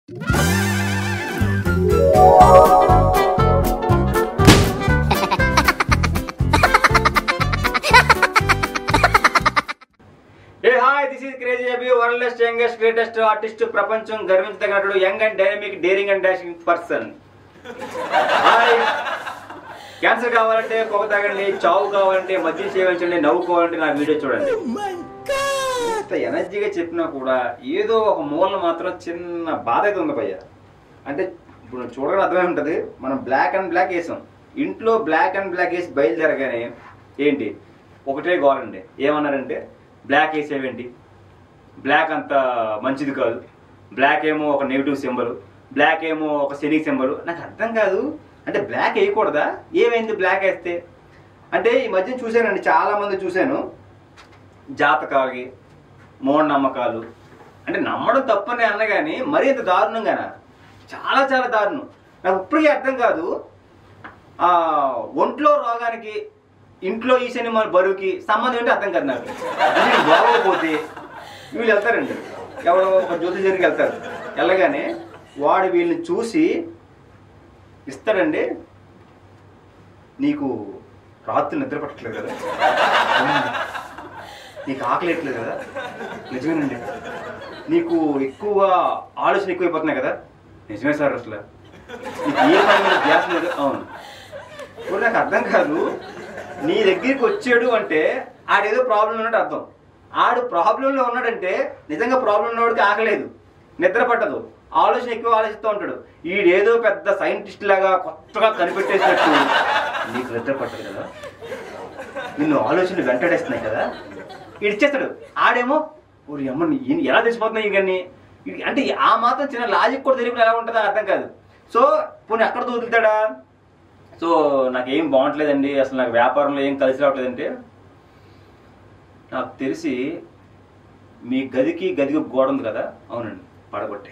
A hi this is crazy Abhi world youngest greatest artist ప్రపంచం గర్వించదగినటువంటి young and dynamic daring and dashing person hi cancer కావాలంటే పొగ తాగండి చావు కావాలంటే మద్యం సేవించండి నవ్వుకోవాలంటే నా వీడియో చూడండి ఇంత ఎనర్జీగా చెప్పినా కూడా ఏదో ఒక మూలన మాత్రం చిన్న బాధ అయితే ఉంది భయ్య అంటే ఇప్పుడు చూడగానే అర్థమై ఉంటుంది మనం బ్లాక్ అండ్ బ్లాక్ వేసాం ఇంట్లో బ్లాక్ అండ్ బ్లాక్ వేసి బయలుదేరగానే ఏంటి ఒకటే గోల్ అండి ఏమన్నారంటే బ్లాక్ వేసేవేంటి బ్లాక్ అంత మంచిది కాదు బ్లాక్ ఏమో ఒక నెగిటివ్ సింబల్ బ్లాక్ ఏమో ఒక శని సింబల్ నాకు అర్థం కాదు అంటే బ్లాక్ వేయకూడదా ఏమైంది బ్లాక్ వేస్తే అంటే ఈ మధ్య చూశానండి చాలా మంది చూశాను జాతకాలకి మూఢనమ్మకాలు అంటే నమ్మడం తప్పని అన్న కానీ మరీ ఇంత దారుణంగానా చాలా చాలా దారుణం నాకు ఇప్పటికీ అర్థం కాదు ఆ ఒంట్లో రోగానికి ఇంట్లో ఈ సినిమా బరువుకి సంబంధం ఏంటో అర్థం కాదు నాకు అంటే ఇది బాగోకపోతే వీళ్ళు వెళ్తారండి ఎవరో ఒక జ్యోతిషానికి వెళ్తారు వెళ్ళగానే వాడు వీళ్ళని చూసి ఇస్తాడండి నీకు రాత్రి నిద్ర పట్టట్లేదు కదా అవునండి. నీకు ఆకలి ఎట్లేదు కదా నిజమేనండి నీకు ఎక్కువగా ఆలోచన ఎక్కువైపోతున్నాయి కదా నిజమే సార్ అసలు నీకు ఏ పని మీద ధ్యాస లేదు అవును ఇప్పుడు నాకు అర్థం కాదు నీ దగ్గరికి వచ్చాడు అంటే ఆడేదో ప్రాబ్లం ఉన్నట్టు అర్థం ఆడు ప్రాబ్లంలో ఉన్నాడంటే నిజంగా ప్రాబ్లం ఉన్నవాడికి ఆకలేదు నిద్ర పట్టదు ఆలోచన ఎక్కువ ఆలోచిస్తూ ఉంటాడు ఈడేదో పెద్ద సైంటిస్ట్ లాగా కొత్తగా కనిపెట్టేసినట్టు నీకు నిద్ర పట్టదు కదా నిన్ను ఆలోచనలు వెంటాడేస్తున్నాయి కదా ఈడు ఇచ్చేస్తాడు ఆడేమో ఊరి అమ్మ నీ- ఈయన ఎలా తెలిసిపోతున్నాయి ఇవన్నీ ఇది- అంటే ఆ మాత్రం చిన్న లాజిక్ కూడా తెలియకుండా ఎలా ఉంటుందో అర్థం కాదు సో పోనీ అక్కడ వదులుతాడా సో నాకేం బాగుంటలేదండి అసలు నాకు వ్యాపారంలో ఏం కలిసి రావట్లేదంటే నాకు తెలిసి మీ గదికి గదికి గోడ ఉంది కదా అవునండి పడగొట్టే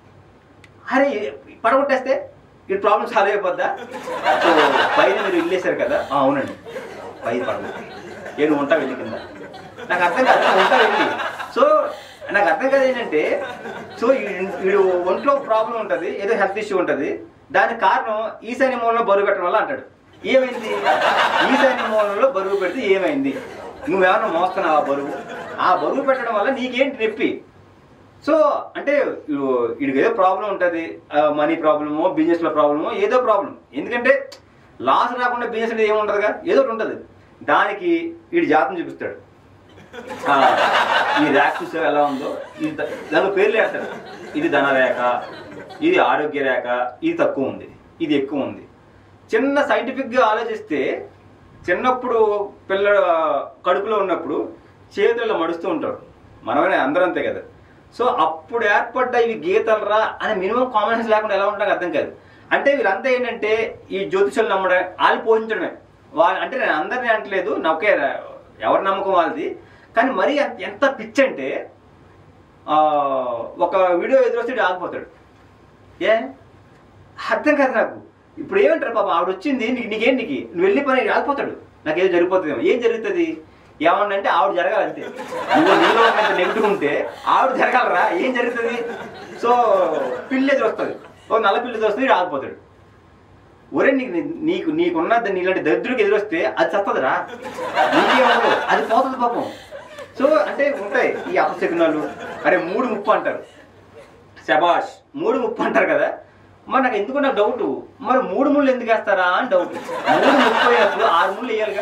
అరే పడగొట్టేస్తే ఈ ప్రాబ్లం సాల్వ్ అయిపోద్దా సో పైన మీరు ఇల్లేశారు కదా ఆ, అవునండి పై పడగొట్టే ఏ నువ్వు ఉంటా వెళ్ళి కింద నాకు అర్థం కాదు నువ్వు ఉంటా వెళ్ళి సో నాకు అర్థం కాదు ఏంటంటే సో ఈ- వీడు ఒంట్లో ప్రాబ్లం ఉంటుంది ఏదో హెల్త్ ఇష్యూ ఉంటుంది దానికి కారణం ఈశాన్య మూలంలో బరువు పెట్టడం వల్ల అంటాడు ఏమైంది ఈశాన్య మూలంలో బరువు పెడితే ఏమైంది నువ్వేమన్నా మోస్తున్నావు ఆ బరువు ఆ బరువు పెట్టడం వల్ల నీకేంటి నొప్పి సో అంటే వీడికి ఏదో ప్రాబ్లం ఉంటుంది మనీ ప్రాబ్లమో బిజినెస్లో ప్రాబ్లమో ఏదో ప్రాబ్లం ఎందుకంటే లాస్ రాకుండా బిజినెస్ అనేది ఏముండదుగా ఏదో ఒకటి ఉంటుంది దానికి వీడి జాతం చూపిస్తాడు ఆ, ఈ ర్యాక్ చూసే ఎలా ఉందో ఇది ద- దాని పేర్లు వేస్తాడు ఇది ధన రేఖ ఇది ఆరోగ్య రేఖ ఇది తక్కువ ఉంది ఇది ఎక్కువ ఉంది చిన్న సైంటిఫిక్గా ఆలోచిస్తే చిన్నప్పుడు పిల్ల కడుపులో ఉన్నప్పుడు చేతుల్లో మడుస్తూ ఉంటారు మనమనే అందరూ అంతే కదా సో అప్పుడు ఏర్పడ్డ ఇవి గీతలరా అనే మినిమం కామన్ లేకుండా ఎలా ఉంటాం అర్థం కాదు అంటే వీళ్ళంతా ఏంటంటే ఈ జ్యోతిషులు నమ్మడం వాళ్ళు పోషించడమే వాళ్ళు అంటే నేను అందరినీ అంటలేదు నాకే ఎవరి నమ్మకం వాళ్ళది కానీ మరీ ఎంత- ఎంత పిచ్చి అంటే ఆ, ఒక వీడియో ఎదురొస్తే వీడు ఆగిపోతాడు ఏ అర్థం కాదు నాకు ఇప్పుడు ఏమంటారు పాప ఆవిడ వచ్చింది నీకు నీకేం నీకు నువ్వు వెళ్ళి పని ఆగిపోతాడు నాకు ఏదో జరిగిపోతుంది ఏం జరుగుతుంది ఏమన్నంటే ఆవిడ జరగాలి అంతే నువ్వు నీలో ఉన్నంత నెగిటివ్ ఉంటే ఆవిడ జరగాలరా ఏం జరుగుతుంది సో పిల్లి ఎదురు వస్తుంది ఓ నల్ల పిల్లి ఎదురు వస్తుంది వీడు ఆగిపోతాడు ఒరే నీకు నీకు నీకున్న నీలాంటి దరిద్రుడికి ఎదురొస్తే అది చత్తదురా నీకేమో అది పోతుంది పాపం సో అంటే ఉంటాయి ఈ అపశకునాలు అరే మూడు ముప్పు అంటారు శబాష్ మూడు ముప్పు అంటారు కదా మరి నాకు ఎందుకు నాకు డౌట్ మరి మూడు ముళ్ళు ఎందుకు వేస్తారా అని డౌట్ మూడు ముప్పు అయినప్పుడు ఆరు ముళ్ళు వేయాలిగా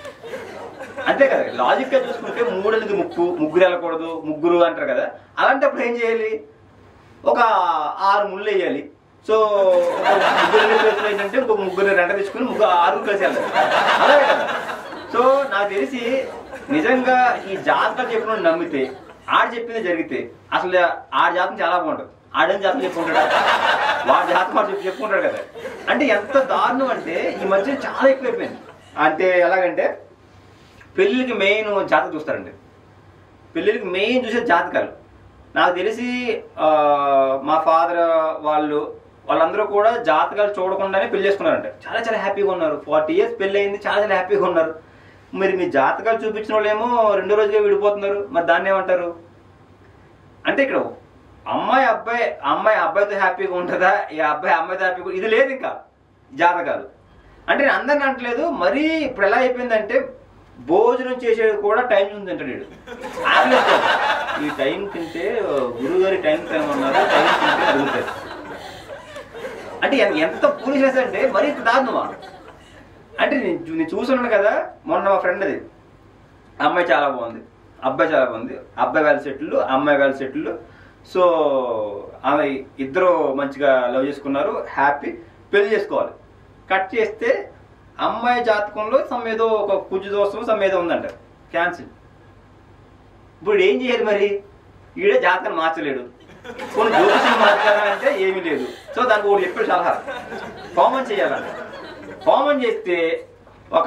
అంతే కదా లాజిక్ గా చూసుకుంటే మూడు ఎందుకు ముప్పు ముగ్గురు వెళ్ళకూడదు ముగ్గురు అంటారు కదా అలాంటప్పుడు ఏం చేయాలి ఒక ఆరు ముళ్ళు వేయాలి సో ఒక ముగ్గురు ప్లేస్లో ఏంటంటే ఇంకొక ముగ్గురు రెంట తీసుకుని ముగ్గురు ఆరు కలిసి వెళ్ళాలి అలాగే కదా సో నాకు తెలిసి నిజంగా ఈ జాతకాలు చెప్పిన నమ్మితే ఆడు చెప్పింది జరిగితే అసలు ఆడి జాతకం చాలా బాగుంటుంది ఆడేం జాతకం చెప్పుకుంటాడు వాడి జాతకం వాడు చెప్పి చెప్పుకుంటాడు కదా అంటే ఎంత దారుణం అంటే ఈ మధ్య చాలా ఎక్కువైపోయింది అంటే ఎలాగంటే పెళ్ళిళ్ళకి మెయిన్ జాతకం చూస్తారండి పెళ్ళిళ్ళకి మెయిన్ చూసే జాతకాలు నాకు తెలిసి ఆ, మా ఫాదర్ వాళ్ళు వాళ్ళందరూ కూడా జాతకాలు చూడకుండానే పెళ్లి చేసుకున్నారంట చాలా చాలా హ్యాపీగా ఉన్నారు ఫార్టీ ఇయర్స్ పెళ్ళి అయింది చాలా చాలా హ్యాపీగా ఉన్నారు మరి మీ జాతకాలు చూపించిన వాళ్ళేమో రెండో రోజుగా విడిపోతున్నారు మరి దాన్ని ఏమంటారు అంటే ఇక్కడ అమ్మాయి అబ్బాయి అమ్మాయి అబ్బాయితో హ్యాపీగా ఉంటుందా ఈ అబ్బాయి అమ్మాయితో హ్యాపీగా ఇది లేదు ఇంకా జాతకాలు అంటే నేను అందరిని అంటలేదు మరీ ఇప్పుడు ఎలా అయిపోయిందంటే భోజనం చేసేది కూడా టైం ఉంది తింటాడు వీడు. ఆకలేదు కాదు. ఈ టైం తింటే గురువు గారి టైం తినమన్నారు టైం తింటే అడుగుతారు అంటే ఎన్- ఎంత పూలిషెస్ అంటే మరీ ఇంత దారుణమా అంటే నేను చూ- నేను చూస్తున్నాను కదా మొన్న మా ఫ్రెండ్ అది అమ్మాయి చాలా బాగుంది అబ్బాయి చాలా బాగుంది అబ్బాయి వేల సెట్లు అమ్మాయి వేల సెట్లు సో ఆమె ఇద్దరు మంచిగా లవ్ చేసుకున్నారు హ్యాపీ పెళ్లి చేసుకోవాలి కట్ చేస్తే అమ్మాయి జాతకంలో సమ్ ఏదో ఒక కుజు దోషం సమ్ ఏదో ఉందంట క్యాన్సిల్ ఇప్పుడు ఏం చేయాలి మరి ఈడే జాతకం మార్చలేడు కొన్ని జ్యోతిషం మార్చాలంటే ఏమీ లేదు సో దానికి ఒకటి చెప్పాడు సలహా హోమం చేయాలంట హోమం చేస్తే ఒక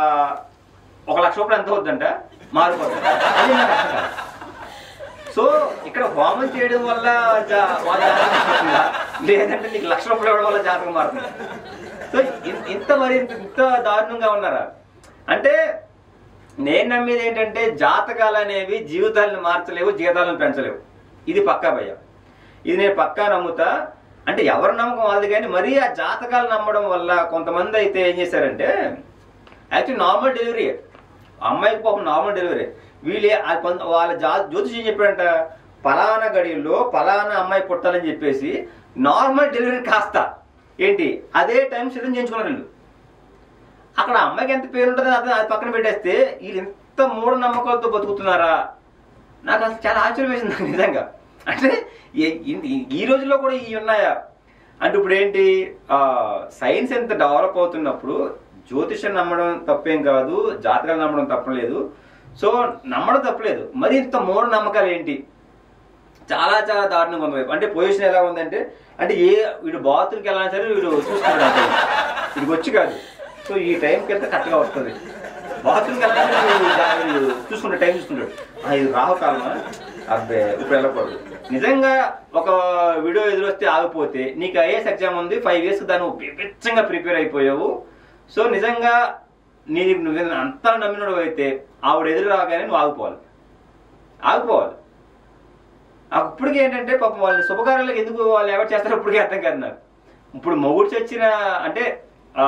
ఒక లక్ష రూపాయలు ఎంత అవుద్దంట మారిపోతుంది అది నాకు అర్థం కాదు. సో ఇక్కడ హోమం చేయడం వల్ల జా- వాళ్ళ జాతకం మారుతుందా? లేదంటే నీకు లక్ష రూపాయలు ఇవ్వడం వల్ల జాతకం మారుతుంది సో ఇన్- ఇంత మరి ఇంత ఇంత దారుణంగా ఉన్నారా అంటే నేను నమ్మేది ఏంటంటే జాతకాలు అనేవి జీవితాలను మార్చలేవు జీవితాలను పెంచలేవు ఇది పక్కా భయ ఇది నేను పక్కా నమ్ముతా అంటే ఎవరి నమ్మకం వాళ్ళది కానీ మరీ ఆ జాతకాలు నమ్మడం వల్ల కొంతమంది అయితే ఏం చేశారంటే యాక్చువల్లీ నార్మల్ డెలివరీ అమ్మాయికి పాపం నార్మల్ డెలివరీ వీళ్ళే ఆ కొంత వాళ్ళ జా జ్యోతిష్ ఏం చెప్పారంట పలానా గడిలో పలానా అమ్మాయి పుట్టాలని చెప్పేసి నార్మల్ డెలివరీ కాస్త ఏంటి అదే టైం సిద్ధం చేయించుకున్నారు వీళ్ళు అక్కడ అమ్మాయికి ఎంత పేరు ఉంటుందో అది అది పక్కన పెట్టేస్తే వీళ్ళు ఎంత మూఢ నమ్మకాలతో బతుకుతున్నారా నాకు అసలు చాలా ఆశ్చర్యం వేసింది నాకు నిజంగా అంటే ఏ- ఇన్- ఈ- ఈ రోజుల్లో కూడా ఇవి ఉన్నాయా అంటే ఇప్పుడు ఏంటి సైన్స్ ఎంత డెవలప్ అవుతున్నప్పుడు జ్యోతిషం నమ్మడం తప్పేం కాదు జాతకాలు నమ్మడం తప్పలేదు సో నమ్మడం తప్పలేదు మరి ఇంత మూఢ నమ్మకాలు ఏంటి చాలా చాలా దారుణంగా ఉంది వైపు అంటే పొజిషన్ ఎలా ఉందంటే అంటే ఏ వీడు బాత్రూమ్కి వెళ్ళినా సరే వీడు చూస్తున్నాడు అంటే వీడికి వచ్చి కాదు సో ఈ టైంకి వెళ్తే కరెక్ట్గా వస్తుంది బాత్రూమ్కి వెళ్ళాలంటే వీడు దా- వీడు చూసుకుంటే టైం చూసుకుంటాడు ఆ, ఇది రాహుకాలమా అబ్బే ఇప్పుడు వెళ్ళకూడదు నిజంగా ఒక వీడియో ఎదురొస్తే ఆగిపోతే నీకు ఐఏఎస్ ఎగ్జామ్ ఉంది ఫైవ్ ఇయర్స్ దాన్ని విభిచ్చంగా ప్రిపేర్ అయిపోయావు సో నిజంగా నీ నువ్వు అంతా నమ్మినడు అయితే ఆవిడ ఎదురు రాగానే నువ్వు ఆగిపోవాలి ఆగిపోవాలి అప్పటికి ఏంటంటే పాపం వాళ్ళని శుభకార్యాలకు ఎందుకు వాళ్ళు ఎవరు చేస్తారో ఇప్పటికే అర్థం కాదు నాకు ఇప్పుడు మొగుడు చచ్చిన అంటే ఆ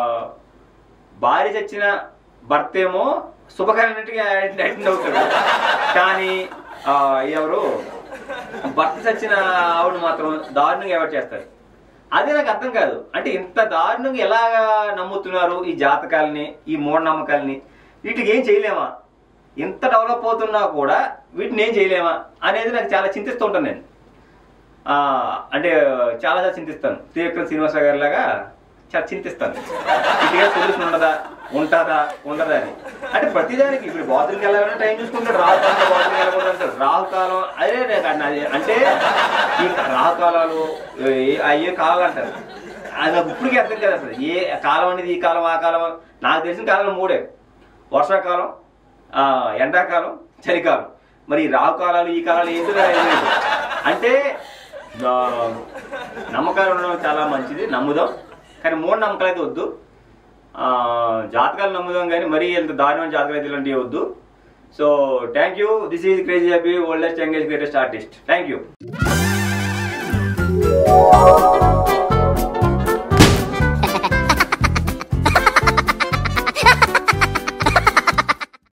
భార్య చచ్చిన భర్త ఏమో శుభకార్యాలన్నిటికీ అటెండ్ అవుతాడు కానీ ఆ, ఎవరు భర్త చచ్చిన ఆవిడ మాత్రం దారుణంగా ఎవరు చేస్తారు అదే నాకు అర్థం కాదు అంటే ఇంత దారుణంగా ఎలా నమ్ముతున్నారు ఈ జాతకాలని ఈ మూఢనమ్మకాలని వీటికి ఏం చేయలేమా ఇంత డెవలప్ అవుతున్నా కూడా వీటిని ఏం చేయలేమా అనేది నాకు చాలా చింతిస్తూ ఉంటాను నేను ఆ, అంటే చాలా చాలా చింతిస్తాను త్రివిక్రమ్ శ్రీనివాసరావు గారి లాగా చాలా చింతిస్తాను ఇటుగా సొల్యూషన్ ఉండదా ఉంటుందా ఉండదా అని అంటే ప్రతిదానికి ఇప్పుడు బాత్రూమ్కి వెళ్ళాలంటే టైం చూసుకుంటాడు రాహు కాలం బాత్రూమ్కి వెళ్ళకూడదు అంటాడు రాహు కాలం అదే నాకు అన్నది. అంటే ఈ రాహు కాలాలు ఏ- అయ్యే కాలాలు అంటారు అది నాకు ఇప్పటికీ అర్థం కాదు అసలు ఏ కాలం అనేది ఈ కాలం ఆ కాలం నాకు తెలిసిన కాలం మూడే వర్షాకాలం ఆ, ఎండాకాలం చలికాలం మరి ఈ రాహు కాలాలు ఈ కాలాలు ఏంటో నాకు తెలియదు. అంటే ఆ, నమ్మకాలు ఉండడం చాలా మంచిది నమ్ముదాం కానీ మూడు నమ్మకాలు అయితే వద్దు ఆ, జాతకాలు నమ్ముదాం కానీ మరీ ఎంత దారుణమైన జాతకాలు అయితే ఇలాంటివి వద్దు so thank you this is crazy happy oldest youngest greatest artist thank you